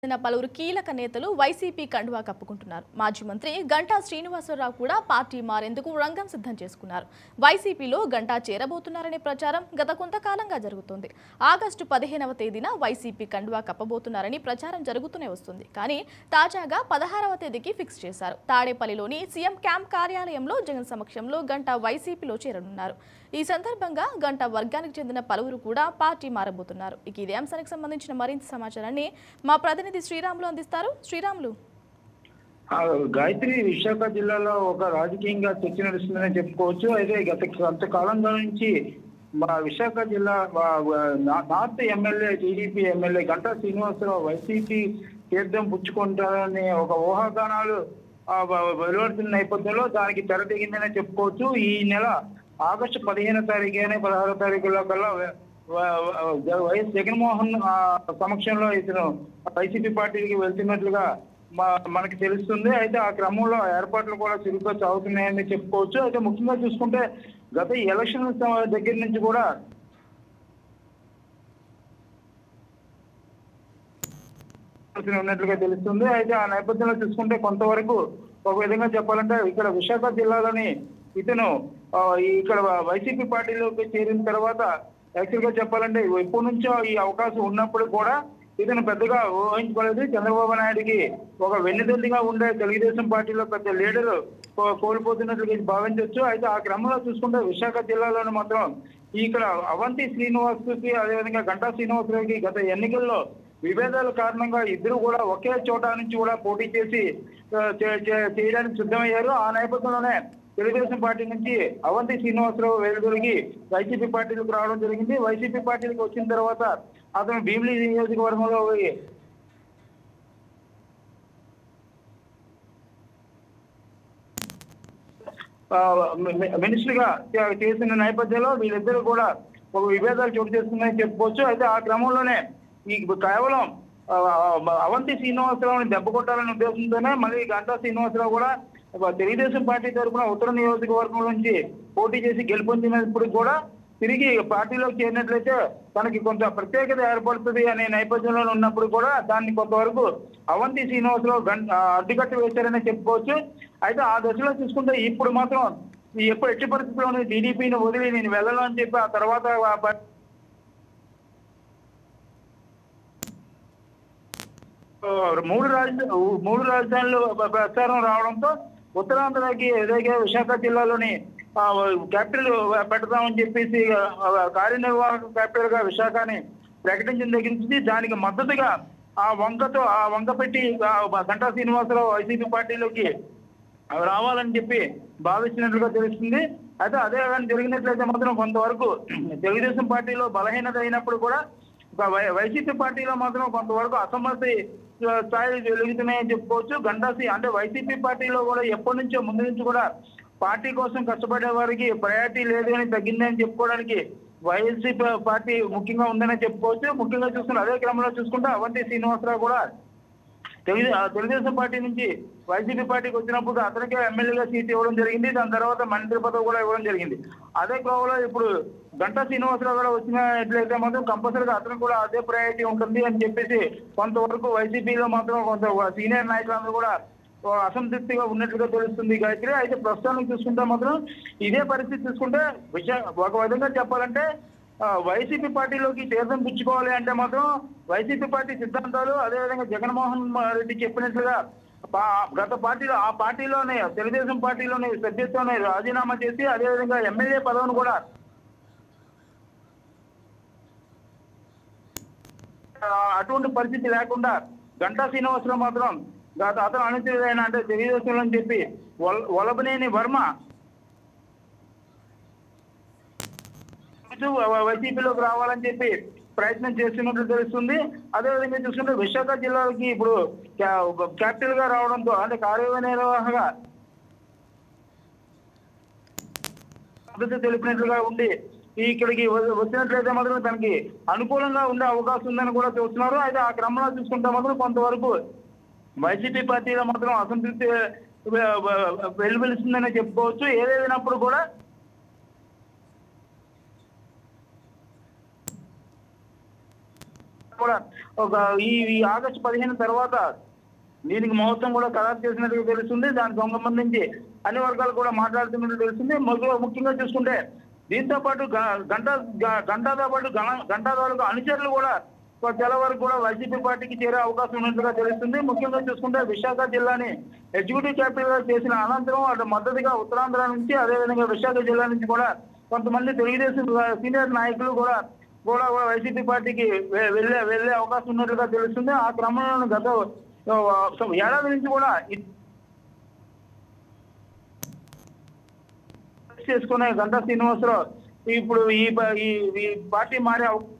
చెందిన పలువురు కీలక నేతలు వైసీపీ కండువా కప్పుకుంటున్నారు మాజీ మంత్రి గంటా శ్రీనివాసరావు కూడా పార్టీ మారేందుకు రంగం సిద్ధం చేసుకున్నారు వైసీపీలో గంటా చేరబోతున్నారనే ప్రచారం గత కొంతకాలంగా జరుగుతోంది ఆగస్టు పదిహేనవ తేదీన వైసీపీ కండువా కప్పబోతున్నారని ప్రచారం జరుగుతూనే వస్తుంది కానీ తాజాగా పదహారవ తేదీకి ఫిక్స్ చేశారు తాడేపల్లిలోని సీఎం క్యాంప్ కార్యాలయంలో జగన్ సమక్షంలో గంటా వైసీపీలో చేరనున్నారు ఈ సందర్భంగా గంటా వర్గానికి చెందిన పలువురు కూడా పార్టీ మారబోతున్నారు ఇక ఇదే అంశానికి సంబంధించిన మరింత సమాచారాన్ని మా ప్రతినిధి శ్రీరాములు అందిస్తారు శ్రీరాములు ఆ, గాయత్రి విశాఖ జిల్లాలో ఒక రాజకీయంగా చర్చ నడుస్తుందని చెప్పుకోవచ్చు అయితే గత కొంతకాలంగా నుంచి మా విశాఖ జిల్లా ఆ, నా- north MLA TDP MLA Ganta Srinivasarao YCP తీర్థం పుచ్చుకుంటారని ఒక ఊహాగానాలు ఆ, వ- వెలువడుతున్న నేపథ్యంలో దానికి తెరదిగిందనే చెప్పుకోవచ్చు ఈ నెల ఆగస్టు పదిహేను తారీఖు కానీ పదహారో తారీఖులో కల్లా వ- వ- వ- వైఎస్ జగన్మోహన్ ఆ, సమక్షంలో ఇతను వైసీపీ పార్టీకి వెళ్తున్నట్లుగా మా- మనకి తెలుస్తుంది అయితే ఆ క్రమంలో ఏర్పాట్లు కూడా చురుగ్గా సాగుతున్నాయని చెప్పుకోవచ్చు అయితే ముఖ్యంగా చూసుకుంటే గత ఎలక్షన్ స- దగ్గర నుంచి కూడా ఆలోచన ఉన్నట్లుగా తెలుస్తుంది అయితే ఆ నేపథ్యంలో చూసుకుంటే కొంతవరకు ఒక విధంగా చెప్పాలంటే ఇక్కడ విశాఖ జిల్లాలోని ఇతను ఆ, ఇక్కడ వైసీపీ పార్టీలోకి చేరిన తర్వాత యాక్చువల్ గా చెప్పాలంటే ఎప్పటి నుంచో ఈ అవకాశం ఉన్నప్పుడు కూడా ఇతను పెద్దగా ఊహించుకోలేదు చంద్రబాబు నాయుడికి ఒక వెన్నుదొందిగా ఉండే తెలుగుదేశం పార్టీలో పెద్ద లీడర్ కోల్పోతున్నట్లుగా భావించవచ్చు అయితే ఆ క్రమంలో చూసుకుంటే విశాఖ జిల్లాలోని మాత్రం ఇక్కడ అవంతి శ్రీనివాస్కి అదేవిధంగా గంటా శ్రీనివాసరావుకి గత ఎన్నికల్లో విభేదాల కారణంగా ఇద్దరు కూడా ఒకే చోట నుంచి కూడా పోటీ చేసి ఆ, చే- చే- చేయడానికి సిద్ధమయ్యారు ఆ నేపథ్యంలోనే తెలుగుదేశం పార్టీ నుంచి అవంతి శ్రీనివాసరావు వెలుగురికి వైసీపీ పార్టీలకు రావడం జరిగింది వైసీపీ పార్టీలకు వచ్చిన తర్వాత అతను భీమిలి నియోజకవర్గంలో పోయి ఆ, మి- మినిస్టర్ గా చే- చేసిన నేపథ్యంలో వీళ్ళిద్దరూ కూడా ఒక విభేదాలు చోటు చేసుకుందని చెప్పుకోవచ్చు అయితే ఆ క్రమంలోనే ఈ కేవలం ఆ, అవంతి శ్రీనివాసరావుని దెబ్బ కొట్టాలనే ఉద్దేశంతోనే మళ్ళీ గంటా శ్రీనివాసరావు కూడా ఒక తెలుగుదేశం పార్టీ తరఫున ఉత్తర నియోజకవర్గం నుంచి పోటీ చేసి గెలుపొందినప్పుడు కూడా తిరిగి పార్టీలోకి చేరినట్లయితే తనకి కొంత ప్రత్యేకత ఏర్పడుతుంది అనే నేపథ్యంలో ఉన్నప్పుడు కూడా దాన్ని కొంతవరకు అవంతి శ్రీనివాసరావు గం- ఆ, అడ్డుకట్ట వేశారని చెప్పుకోవచ్చు అయితే ఆ దశలో చూసుకుంటే ఇప్పుడు మాత్రం ఈ ఎప్పుడు ఎట్టి పరిస్థితుల్లోనూ టీడీపీని వదిలి నేను వెళ్ళను అని చెప్పి ఆ తర్వాత ఆ ప- ఆ, మూడు రాజధాని మూడు రాజధానులు ప- ప్రచారం రావడంతో ఉత్తరాంధ్రకి ఏదైతే విశాఖ జిల్లాలోని ఆ, క్యాపిటల్ పెడతామని చెప్పేసి ఆ, కార్యనిర్వాహక క్యాపిటల్ గా విశాఖని ప్రకటించిన దగ్గర నుంచి దానికి మద్దతుగా ఆ వంకతో ఆ వంక పెట్టి ఆ, గంటా శ్రీనివాసరావు వైసీపీ పార్టీలోకి అవి రావాలని చెప్పి భావిస్తున్నట్లుగా తెలుస్తుంది అయితే అదే కానీ జరిగినట్లయితే మాత్రం కొంతవరకు తెలుగుదేశం పార్టీలో బలహీనత అయినప్పుడు కూడా ఒక వై- వైసీపీ పార్టీలో మాత్రం కొంతవరకు అసమ్మతి ఆ, స్థాయిలు వెలుగుతున్నాయని చెప్పుకోవచ్చు గండాసి అంటే వైసీపీ పార్టీలో కూడా ఎప్పటి నుంచో ముందు నుంచి కూడా పార్టీ కోసం కష్టపడే వారికి ప్రయారిటీ లేదు అని తగ్గిందని చెప్పుకోవడానికి వైసీపీ పార్టీ ముఖ్యంగా ఉందని చెప్పుకోవచ్చు ముఖ్యంగా చూసుకుంటే అదే క్రమంలో చూసుకుంటే అవంతి శ్రీనివాసరావు కూడా తెలుగు ఆ తెలుగుదేశం పార్టీ నుంచి వైసీపీ పార్టీకి వచ్చినప్పుడు అతనికే ఎమ్మెల్యేగా సీట్ ఇవ్వడం జరిగింది దాని తర్వాత మంత్రి పదవి కూడా ఇవ్వడం జరిగింది అదే కోవలో ఇప్పుడు గంటా శ్రీనివాసరావు కూడా వచ్చినట్లయితే మాత్రం కంపల్సరీగా అతనికి కూడా అదే ప్రయారిటీ ఉంటుంది అని చెప్పేసి కొంతవరకు వైసీపీలో మాత్రం కొంత సీనియర్ నాయకులందరూ కూడా ఓ అసంతృప్తిగా ఉన్నట్లుగా తెలుస్తుంది గాయత్రి అయితే ప్రస్తుతానికి చూసుకుంటే మాత్రం ఇదే పరిస్థితి చూసుకుంటే విషయ ఒక విధంగా చెప్పాలంటే ఆ, వైసీపీ పార్టీలోకి తీర్థం పుచ్చుకోవాలి అంటే మాత్రం వైసీపీ పార్టీ సిద్ధాంతాలు అదేవిధంగా జగన్మోహన్ రెడ్డి చెప్పినట్లుగా పా- గత పార్టీలో ఆ పార్టీలోనే తెలుగుదేశం పార్టీలోనే సభ్యత్వాన్ని రాజీనామా చేసి అదేవిధంగా ఎమ్మెల్యే పదవిని కూడా ఆ, అటువంటి పరిస్థితి లేకుండా గంటా శ్రీనివాసరావు మాత్రం గత అతను అనుచరుడైన అంటే తెలుగుదేశంలో అని చెప్పి వల- వలభనేని వర్మ ఇటు వైసీపీలోకి రావాలని చెప్పి ప్రయత్నం చేస్తున్నట్లు తెలుస్తుంది అదేవిధంగా చూసుకుంటే విశాఖ జిల్లాకి ఇప్పుడు క్యా- క్యాపిటల్ గా రావడంతో అంటే కార్యనిర్వాహక మద్దతు తెలిపినట్లుగా ఉండి ఈ ఇక్కడికి వ- వచ్చినట్లయితే మాత్రం తనకి అనుకూలంగా ఉండే అవకాశం ఉందని కూడా చూస్తున్నారు అయితే ఆ క్రమంలో చూసుకుంటే మాత్రం కొంతవరకు వైసీపీ పార్టీలో మాత్రం అసంతృప్తి వె- వె- వెలువెలుస్తుందని చెప్పుకోవచ్చు ఏదేమైనప్పుడు కూడా కూడా ఒక ఈ ఈ ఆగస్టు పదిహేను తర్వాత దీనికి మహోత్సవం కూడా ఖరారు చేసినట్టుగా తెలుస్తుంది దానికి సంబంధించి అన్ని వర్గాలు కూడా మాట్లాడుతున్నట్టు తెలుస్తుంది ముఖ్య- ముఖ్యంగా చూసుకుంటే దీంతో పాటు గ- గంట గ- గంటతో పాటు గణ- గంటా తాలూకు అనుచరులు కూడా కొ- చాలా వరకు కూడా వైసీపీ పార్టీకి చేరే అవకాశం ఉన్నట్టుగా తెలుస్తుంది ముఖ్యంగా చూసుకుంటే విశాఖ జిల్లాని ఎగ్జిక్యూటివ్ క్యాపిటల్ గా చేసిన అనంతరం అటు మద్దతుగా ఉత్తరాంధ్ర నుంచి అదేవిధంగా విశాఖ జిల్లా నుంచి కూడా కొంతమంది తెలుగుదేశం సీనియర్ నాయకులు కూడా కూడా కూడా వైసీపీ పార్టీకి వె- వెళ్ళే వెళ్ళే అవకాశం ఉన్నట్లుగా తెలుస్తుంది ఆ క్రమంలో గత ఆ, ఏడాది నుంచి కూడా ఇ- చేసుకునే గంటా శ్రీనివాసరావు ఇప్పుడు ఈ ప- ఈ ఈ పార్టీ మారే అవ-